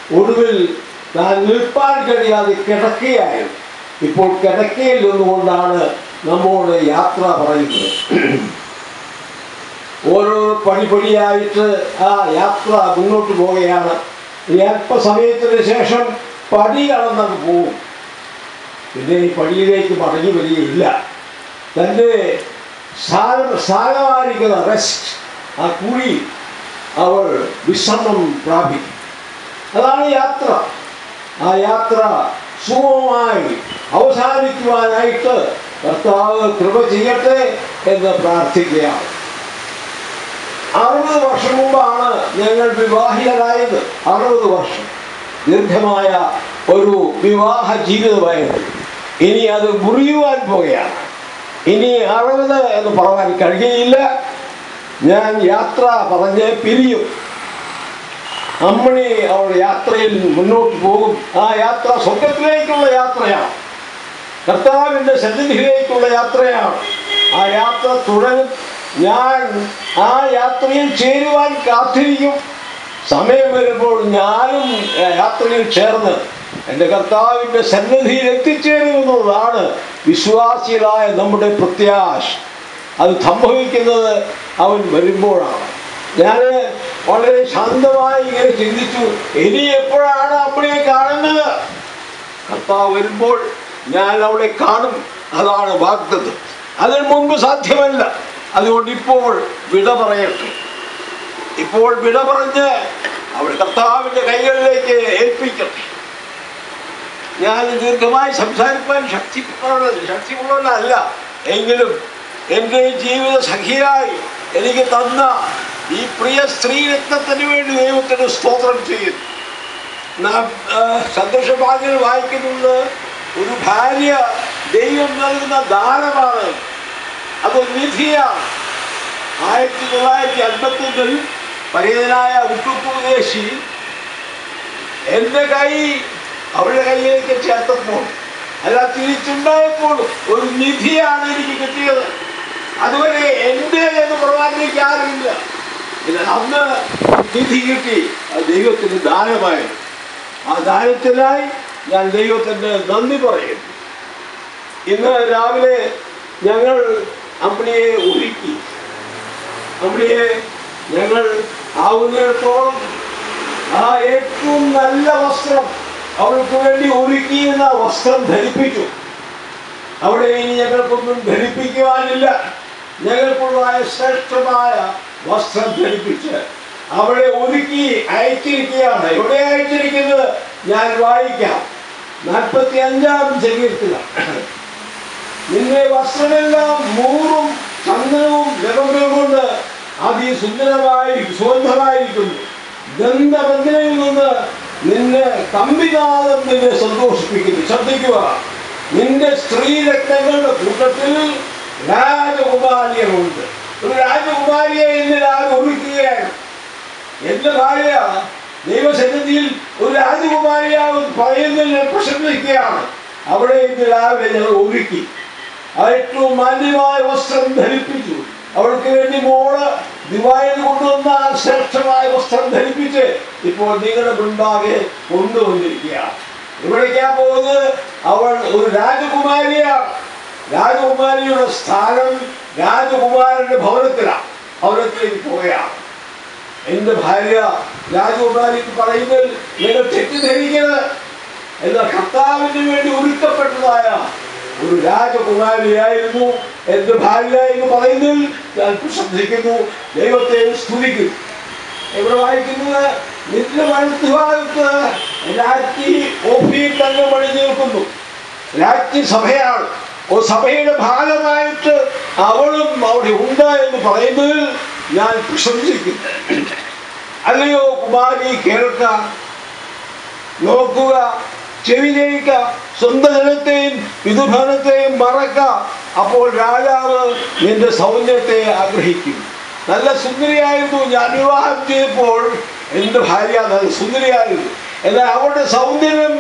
ഒടുവിൽ താൻ നിൽപ്പാൻ കഴിയാതെ കിടക്കുകയായിരുന്നു ഇപ്പോൾ കിടക്കയിൽ നിന്നുകൊണ്ടാണ് നമ്മോട് യാത്ര പറയുന്നത് ഓരോ പടിപടിയായിട്ട് ആ യാത്ര മുന്നോട്ട് പോവുകയാണ് ഇനി അല്പസമയത്തിന് ശേഷം പടി കടന്നങ്ങ് പോവും പിന്നെ ഈ പടിയിലേക്ക് മടങ്ങി വരികയില്ല തൻ്റെ സാധ സാധമായിരിക്കുന്ന റെസ്റ്റ് ആ കുഴി അവൾ വിശ്രമം പ്രാപിക്കും അതാണ് യാത്ര ആ യാത്ര സുഗമമായി അവസാനിക്കുവാനായിട്ട് കർത്താവ് കൃപ ചെയ്യട്ടെ എന്ന് പ്രാർത്ഥിക്കുകയാണ് അറുപത് വർഷം മുമ്പാണ് ഞങ്ങൾ വിവാഹിതരായത് അറുപത് വർഷം ദീർഘമായ ഒരു വിവാഹ ജീവിതമായിരുന്നു ഇനി അത് മുറിയുവാൻ പോകുകയാണ് ഇനി അറുപത് എന്ന് പറയാൻ കഴിയുകയില്ല ഞാൻ യാത്ര പറഞ്ഞ് പിരിയും അമ്മണി അവളുടെ യാത്രയിൽ മുന്നോട്ട് പോകും ആ യാത്ര സ്വർഗത്തിലേക്കുള്ള യാത്രയാണ് കർത്താവിൻ്റെ സന്നിധിയിലേക്കുള്ള യാത്രയാണ് ആ യാത്ര തുടരും ഞാൻ ആ യാത്രയിൽ ചേരുവാൻ കാത്തിരിക്കും സമയം വരുമ്പോൾ ഞാനും ആ യാത്രയിൽ ചേർന്ന് എൻ്റെ കർത്താവിൻ്റെ സന്നിധിയിൽ എത്തിച്ചേരുമെന്നുള്ളതാണ് വിശ്വാസികളായ നമ്മുടെ പ്രത്യാശ അത് സംഭവിക്കുന്നത് അവൻ വരുമ്പോഴാണ് ഞാൻ വളരെ ശാന്തമായി ഇങ്ങനെ ചിന്തിച്ചു ഇനി എപ്പോഴാണ് അമ്മയെ കാണുന്നത് കർത്താവ് വരുമ്പോൾ ഞാൻ അവളെ കാണും അതാണ് വാഗ്ദത്വം അതിന് മുൻപ് സാധ്യമല്ല അതുകൊണ്ട് ഇപ്പോൾ വിട പറയട്ടെ ഇപ്പോൾ വിട പറഞ്ഞ് അവൾ കർത്താവിൻ്റെ കൈകളിലേക്ക് ഏൽപ്പിക്കട്ടെ ഞാൻ ദീർഘമായി സംസാരിക്കാൻ ശക്തിയുള്ള ശക്തിയുള്ളവനല്ല എങ്കിലും എൻ്റെ ജീവിത സഖിയായി എനിക്ക് തന്ന ഈ പ്രിയ സ്ത്രീരത്നത്തിന് വേണ്ടി ദൈവത്തിന് സ്തോത്രം ചെയ്യുന്നു നാം ആ, സന്തോഷഭാഗ്യങ്ങൾ വായിക്കുന്നുണ്ട് ഒരു ഭാര്യ ദൈവം നൽകുന്ന ദാനമാണ് അതൊരു നിധിയാണ് ആയിരത്തി തൊള്ളായിരത്തി അൻപത്തൊന്നിൽ പരേതനായ ഉപ്പുദേശി എൻ്റെ കൈ അവളുടെ കയ്യിലേക്ക് ചേർത്തപ്പോൾ അല്ല തിരിച്ചുണ്ടായപ്പോൾ ഒരു നിധിയാണ് എനിക്ക് കിട്ടിയത് അതുവരെ എൻ്റെ എന്ന് പറയാനിലേക്ക് ആരുമില്ല ഇത് അന്ന് നിധി കിട്ടി അത് ദൈവത്തിന് ദാനമായി ആ ദാനത്തിനായി ഞാൻ ദൈവത്തിന് നന്ദി പറയുന്നു ഇന്ന് രാവിലെ ഞങ്ങൾ അമ്പിളിയെ ഒരുക്കി അമ്പിളിയെ ഞങ്ങൾ ആവുന്നിടത്തോളം ആ ഏറ്റവും നല്ല വസ്ത്രം അവൾക്ക് വേണ്ടി ഒരുക്കിയിരുന്ന വസ്ത്രം ധരിപ്പിച്ചു അവിടെ ഇനി ഞങ്ങൾക്കൊന്നും ധരിപ്പിക്കുവാനില്ല ഞങ്ങൾക്കുള്ളതായ ശ്രേഷ്ഠമായ വസ്ത്രം ധരിപ്പിച്ച് അവളെ ഒരുക്കി അയച്ചിരിക്കുകയാണ് എവിടെ അയച്ചിരിക്കുന്നത് ഞാൻ വായിക്കാം നാൽപ്പത്തി അഞ്ചാം ശരീരത്തില നിന്റെ വസ്ത്രമെല്ലാം മൂറും ചന്ദനവും ലവങ്ങളും കൊണ്ട് അതിസുന്ദരമായി സുഗന്ധമായിരിക്കുന്നു ഗന്ധബന്ധനയിൽ നിന്ന് നിന്നെ കമ്പിനാഥം നിന്നെ സന്തോഷിപ്പിക്കുന്നു ശ്രദ്ധിക്കുക നിന്റെ സ്ത്രീരത്നങ്ങളുടെ കൂട്ടത്തിൽ രാജകുമാരികളുണ്ട് ഒരു രാജകുമാരിയെ ഇന്ന് രാജ ഒരുക്കുകയാണ് എന്റെ ഭാര്യ ദൈവസന്നിധിയിൽ ഒരു രാജകുമാരിയാവും പറയുന്നതിൽ ഞാൻ പ്രശംസിക്കുകയാണ് അവിടെ ഇന്ന് രാവിലെ ഞങ്ങൾ ഒരുക്കി ആ ഏറ്റവും മാന്യമായ വസ്ത്രം ധരിപ്പിച്ചു അവൾക്ക് വേണ്ടി മോള് ദിവായിൽ കൊണ്ടുവന്ന ആ ശ്രേഷ്ഠമായ വസ്ത്രം ധരിപ്പിച്ച് ഇപ്പോൾ നിങ്ങളുടെ മുൻപാകെ കൊണ്ടുവന്നിരിക്കുകയാണ് ഇവിടേക്കാ പോകുന്നത് അവൾ ഒരു രാജകുമാരിയാണ് രാജകുമാരിയുടെ സ്ഥാനം രാജകുമാരന്റെ ഭവനത്തിലാണ് ഭവനത്തിലേക്ക് പോവുകയാണ് എന്റെ ഭാര്യ രാജകുമാരി എന്ന് പറയുന്നതിൽ നിങ്ങൾ തെറ്റിദ്ധരിക്കരുത് എന്നാൽ കർത്താവിന് വേണ്ടി ഒരുക്കപ്പെട്ടതായ ഒരു രാജകുമാരിയായിരുന്നു എന്റെ ഭാര്യ എന്ന് പറയുന്നതിൽ ഞാൻ പ്രശംസിക്കുന്നു ദൈവത്തെ സ്തുതിക്കുന്നു ഇവിടെ വായിക്കുന്നത് നിന്റെ വഴുത്തുഭാഗത്ത് രാജ്ഞി ഓഫിയിൽ തന്നെ പണി നിൽക്കുന്നു രാജ്ഞി സഭയാണ് ഒരു സഭയുടെ ഭാഗമായിട്ട് അവളും അവിടെ ഉണ്ട് എന്ന് പറയുന്നതിൽ ഞാൻ പ്രശംസിക്കുന്നു അല്ലയോ കുമാരി കേൾക്ക നോക്കുക ചെവി ചെയ്യിക്ക സ്വന്തം ജനത്തെയും പിതൃഭവനത്തെയും മറക്ക അപ്പോൾ രാജാവ് നിന്റെ സൗന്ദര്യത്തെ ആഗ്രഹിക്കും നല്ല സുന്ദരിയായിരുന്നു ഞാൻ വിവാഹം ചെയ്തപ്പോൾ എൻ്റെ ഭാര്യ നല്ല സുന്ദരിയായിരുന്നു എന്നാൽ അവളുടെ സൗന്ദര്യം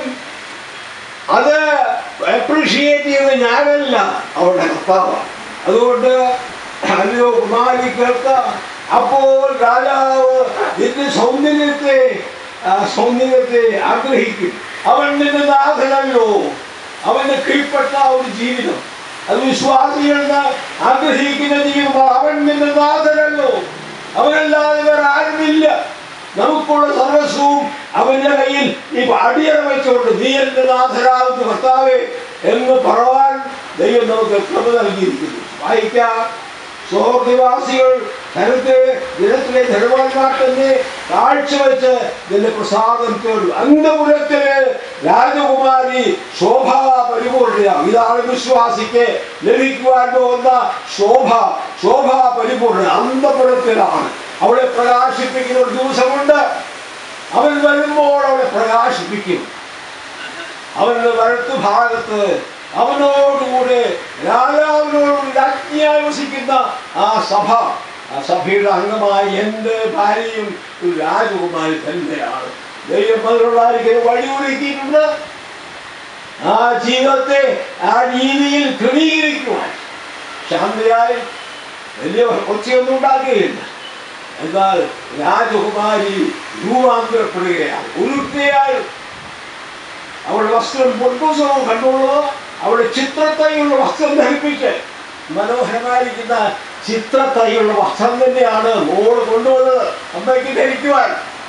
അത് അപ്രീഷിയേറ്റ് ചെയ്യുന്നത് ഞാനല്ല അവളുടെ കർത്താവാണ് അതുകൊണ്ട് അല്ലയോ കുമാരി കേൾക്ക അപ്പോൾ രാജാവ് നിന്റെ സൗന്ദര്യത്തെ ആ സൗന്ദര്യത്തെ ആഗ്രഹിക്കും അവൻ നിന്റെ നാഥനല്ലോ അവന് കീഴ്പ്പെട്ട ഒരു ജീവിതം അത് വിശ്വാസികളെന്ന് ആഗ്രഹിക്കുന്ന ജീവിതം അവൻ നിന്റെ നാഥനല്ലോ അവനല്ലാതെ വേറെ ആരുമില്ല നമുക്കുള്ള സർവസ്വവും അവന്റെ കയ്യിൽ ഈ അടിയറ വെച്ചുകൊണ്ട് നീ എന്റെ നാഥനാകുന്ന കർത്താവേ എന്ന് പറവാൻ ദൈവം നമുക്ക് ക്രമ നൽകിയിരിക്കുന്നു വായിക്കാം സോഹൃദിവാസികൾ ധനത്തെ ദിനത്തിലെ ധനവാന്മാർ തന്നെ കാഴ്ചവെച്ച് നിന്റെ പ്രസാദം തേടും അന്തപുരത്തിലെ രാജകുമാരി ശോഭ പരിപൂർണയാണ് ഇതാണ് വിശ്വാസിക്ക് ലഭിക്കുവാൻ പോകുന്ന ശോഭ ശോഭ പരിപൂർണ അന്തപുരത്തിലാണ് അവളെ പ്രകാശിപ്പിക്കുന്ന ഒരു ദിവസമുണ്ട് അവൻ വരുമ്പോൾ അവളെ പ്രകാശിപ്പിക്കും അവന്റെ വലത്തു ഭാഗത്ത് അവനോടുകൂടെ രാജാവിനോടും രാജ്ഞിയായി വസിക്കുന്ന ആ സഭ ആ സഭയുടെ അംഗമായി എൻ്റെ ഭാര്യയും ഒരു രാജകുമാരി തന്നെയാണ് ദൈവം അതിനുള്ള വഴിയൊരുക്കിയിട്ടുണ്ട് ആ ജീവിതത്തെ ആ രീതിയിൽ ക്രമീകരിക്കുവാൻ ശാന്തയായി വലിയ ഒച്ചയൊന്നും ഉണ്ടാക്കുകയില്ല എന്നാൽ രാജകുമാരി രൂപാന്തരപ്പെടുകയാണ് ഉരുട്ടിയായി അവളുടെ വസ്ത്രം പൊൻപൂസവും കണ്ടുള്ളത് അവളുടെ ചിത്രത്തൈയുള്ള വസ്ത്രം ധരിപ്പിച്ച് മനോഹരമായിരിക്കുന്ന ചിത്രത്തൈയുള്ള വസ്ത്രം തന്നെയാണ് മോള് കൊണ്ടുവന്നത് അമ്മയ്ക്ക് ധരിക്കുവാൻ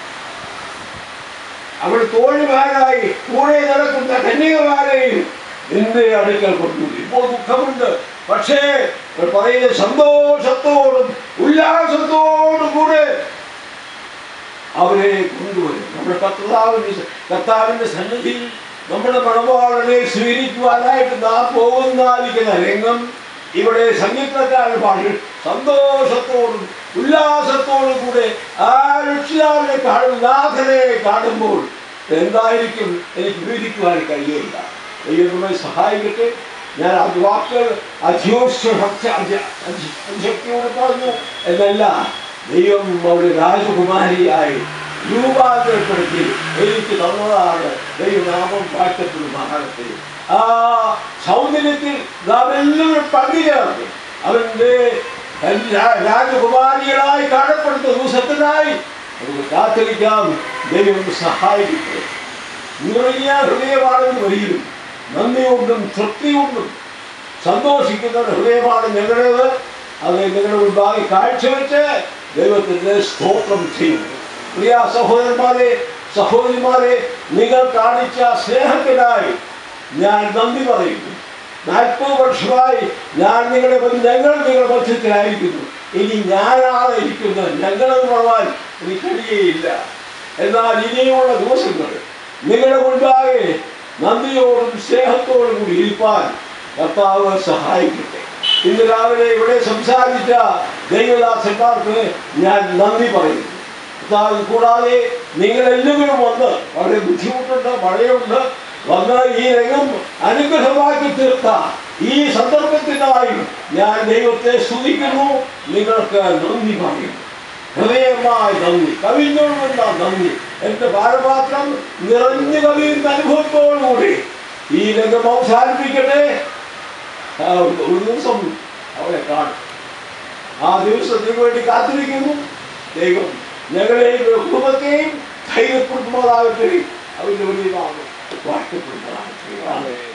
അവൾ തോഴിമാരായി കൂടെ നടക്കുന്ന കന്യകമാരെയും എന്റെ അടുക്കൽ കൊണ്ടുപോയി ഇപ്പോൾ ദുഃഖമുണ്ട് പക്ഷേ അവൾ പറയുന്ന സന്തോഷത്തോടും ഉല്ലാസത്തോടും കൂടെ അവരെ കൊണ്ടുവരും നമ്മുടെ കർത്താവിൻ്റെ കർത്താവിൻ്റെ സന്നിധിയിൽ നമ്മുടെ മണവാളനെ സ്വീകരിക്കുവാനായിട്ട് നാം പോകുന്നായിരിക്കുന്ന രംഗം ഇവിടെ സംഗീതക്കാരൻ പാടി സന്തോഷത്തോടും ഉല്ലാസത്തോടും കൂടെ ആ രക്ഷിതാവിനെ കാണും നാഥനെ കാണുമ്പോൾ എന്തായിരിക്കും എനിക്ക് വിവരിക്കുവാൻ കഴിയില്ല ദൈവം നമ്മെ സഹായിക്കട്ടെ ഞാൻ ആ വാക്കുകൾ അധ്യോശക്തിയോട് പറഞ്ഞു എന്നല്ല ദൈവം അവിടെ രാജകുമാരിയായി രൂപാന്തരപ്പെടുത്തി എനിക്ക് തന്നതാണ് ദൈവനാമം വാഴ്ത്തപ്പെടുമാകട്ടെ ആ സൗന്ദര്യത്തിൽ നാം എല്ലാവരും പങ്കുചേർന്ന് അവന്റെ രാ- രാജകുമാരികളായി കാണപ്പെടുന്ന ദിവസത്തിനായി നമുക്ക് കാത്തിരിക്കാം ദൈവം സഹായിക്കട്ടെ നിറഞ്ഞ ഹൃദയമാണെന്ന് വരികയും നന്ദികൊണ്ടും തൃപ്തികൊണ്ടും സന്തോഷിക്കുന്ന ഒരു ഹൃദയമാണ് ഞങ്ങളുടേത് അത് നിങ്ങളുടെ മുൻപാകെ കാഴ്ചവെച്ച് ദൈവത്തിന്റെ സ്തോത്രം ചെയ്യുന്നു പ്രിയ സഹോദരന്മാരെ സഹോദരിമാരെ നിങ്ങൾ കാണിച്ച സ്നേഹത്തിനായി ഞാൻ നന്ദി പറയുന്നു നാൽപ്പത് വർഷമായി ഞാൻ നിങ്ങളുടെ മധ്യ- ഞങ്ങൾ നിങ്ങളുടെ മധ്യത്തിലായിരിക്കുന്നു ഇനി ഞാനാണ് ഇരിക്കുന്നത് ഞങ്ങളെന്ന് പറയാൻ എനിക്ക് കഴിയുകയില്ല എന്നാൽ ഇനിയുള്ള ദിവസങ്ങൾ നിങ്ങളുടെ മുൻപാകെ നന്ദിയോടും സ്നേഹത്തോടും കൂടി ഇരിപ്പാൻ കർത്താവ് സഹായിക്കട്ടെ ഇന്ന് രാവിലെ ഇവിടെ സംസാരിച്ച ദൈവദാസന്മാർക്ക് ഞാൻ നന്ദി പറയുന്നു കർത്താവ് കൂടാതെ നിങ്ങളെല്ലാവരും വന്ന് വളരെ ബുദ്ധിമുട്ടുണ്ട് മഴയുണ്ട് വന്ന് ഈ രംഗം അനുഗ്രഹമാക്കി തീർത്ത ഈ സന്ദർഭത്തിനായി ഞാൻ ദൈവത്തെ സ്തുതിക്കുന്നു നിങ്ങൾക്ക് നന്ദി പറയുന്നു ഹൃദയമായി നന്ദി കവിഞ്ഞോടുള്ള നന്ദി എന്റെ ഭാരപാത്രം നിറഞ്ഞു കവിയുന്ന അനുഭവത്തോടുകൂടി ഈ രംഗം അവസാനിപ്പിക്കട്ടെ ആ, ഒരു ദിവസം അവളെ കാണും ആ ദിവസത്തിന് വേണ്ടി കാത്തിരിക്കുന്നു ദൈവം ഞങ്ങളെയും കുടുംബത്തെയും ധൈര്യപ്പെടുത്തുന്നതാകട്ടെ അവരുടെ വലിയ വാഴ്ത്തപ്പെടുന്നതാകട്ടെ ആമേൻ.